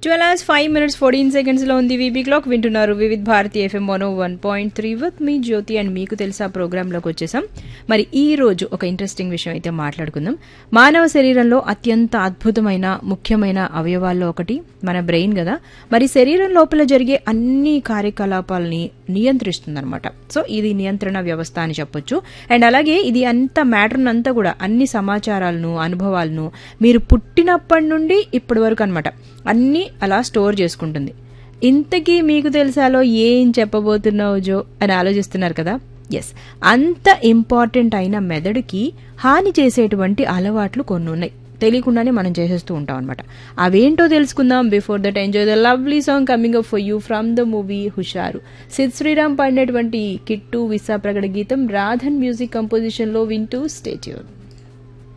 twelve hours five minutes fourteen సెకండ్స్లో ఉంది V B clock వింటున్నారు Vividh Bharati FM one one point three with me Jyothi and మీకు తెలుసా ప్రోగ్రాంలోకి వచ్చేసాం మరి ఈ రోజు ఒక ఇంట్రెస్టింగ్ విషయం అయితే మాట్లాడుకుందాం మానవ శరీరంలో అత్యంత అద్భుతమైన ముఖ్యమైన అవయవాల్లో ఒకటి మన బ్రెయిన్ కదా మరి శరీరం లోపల జరిగే అన్ని కార్యకలాపాలని నియంత్రిస్తుంది అనమాట సో ఇది నియంత్రణ వ్యవస్థ అని చెప్పొచ్చు అండ్ అలాగే ఇది అంత మ్యాటర్ అంతా కూడా అన్ని సమాచారాలను అనుభవాలను మీరు పుట్టినప్పటి నుండి ఇప్పటి వరకు అనమాట అన్నీ అలా స్టోర్ చేసుకుంటుంది ఇంతకీ మీకు తెలుసాలో ఏం చెప్పబోతున్నావు జో అని ఆలోచిస్తున్నారు కదా ఎస్ అంత ఇంపార్టెంట్ అయిన మెదడుకి హాని చేసేటువంటి అలవాట్లు కొన్ని ఉన్నాయి తెలియకుండానే మనం చేసేస్తూ ఉంటాం అనమాట అవేంటో తెలుసుకుందాం before that enjoy the lovely song coming up for you from the movie Husharu Sid Sriram పాడినటువంటి కిట్టు విసా ప్రగడ గీతం రాధన్ మ్యూజిక్ కంపోజిషన్ లో వింటూ స్టేట్యూన్